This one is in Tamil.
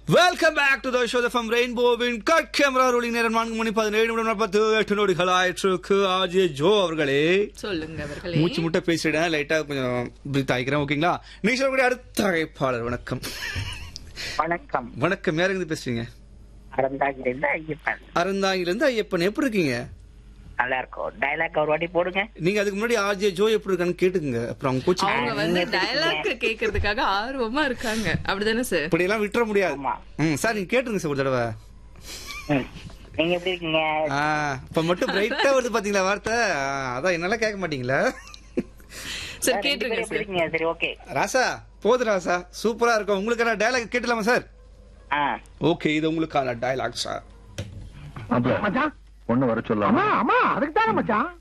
Welcome back to the show from ரெயின்போவின் கட் கேமரா ரோலிங் நேரம் நான்கு மணி பதினேழு நிமிடம் நாற்பத்தி எட்டு நொடிகள் ஆயிற்றுக்கு ஆஜே ஜோ அவர்களே சொல்லுங்க அவர்களே மூச்சு முட்டை பேசிட்டேன் லைட்டா கொஞ்சம் பிரீத் ஆகிக்கிறேன் ஓகேங்களா நீங்க சொல்லக்கூடிய அடுத்த அழைப்பாளர் வணக்கம் வணக்கம் வணக்கம் யார் இருந்து பேசுறீங்க அறந்தாங்கிலிருந்து ஐயப்பன் அறந்தாங்கில இருந்து ஐயப்பன் எப்படி இருக்கீங்க நல்லா இருக்கும் டைலாக் ஒரு வாட்டி போடுங்க நீங்க அதுக்கு முன்னாடி ஆர்ஜே ஜோ எப்படி இருக்கான்னு கேட்டுக்குங்க அப்புறம் அவங்க கோச்சு அவங்க வந்து டயலாக் கேக்குறதுக்காக ஆர்வமா இருக்காங்க அப்படிதானே சார் இப்படி எல்லாம் விட்டுற முடியாது ஆமா. ம் சார் நீங்க கேட்டுருங்க சார் ஒரு தடவை ம். நீங்க எப்படி இருக்கீங்க ஆ, இப்ப மட்டும் பிரைட்டா வருது பாத்தீங்களா வார்த்தை ஆ, அதான் என்னால கேட்க மாட்டீங்களா சார் ரெண்டு கேட்டுருங்க பேரும் எப்படி சார் இருக்கீங்க சரி ஓகே ராசா போது ராசா சூப்பரா இருக்கும் உங்களுக்கு டயலாக் கேட்டலாமா சார் ஆ ஓகே இது உங்களுக்கான டயலாக் சார் மச்சான் பொண்ணு வர சொல்லாமா ஆமா அதுக்கு தானே மச்சான்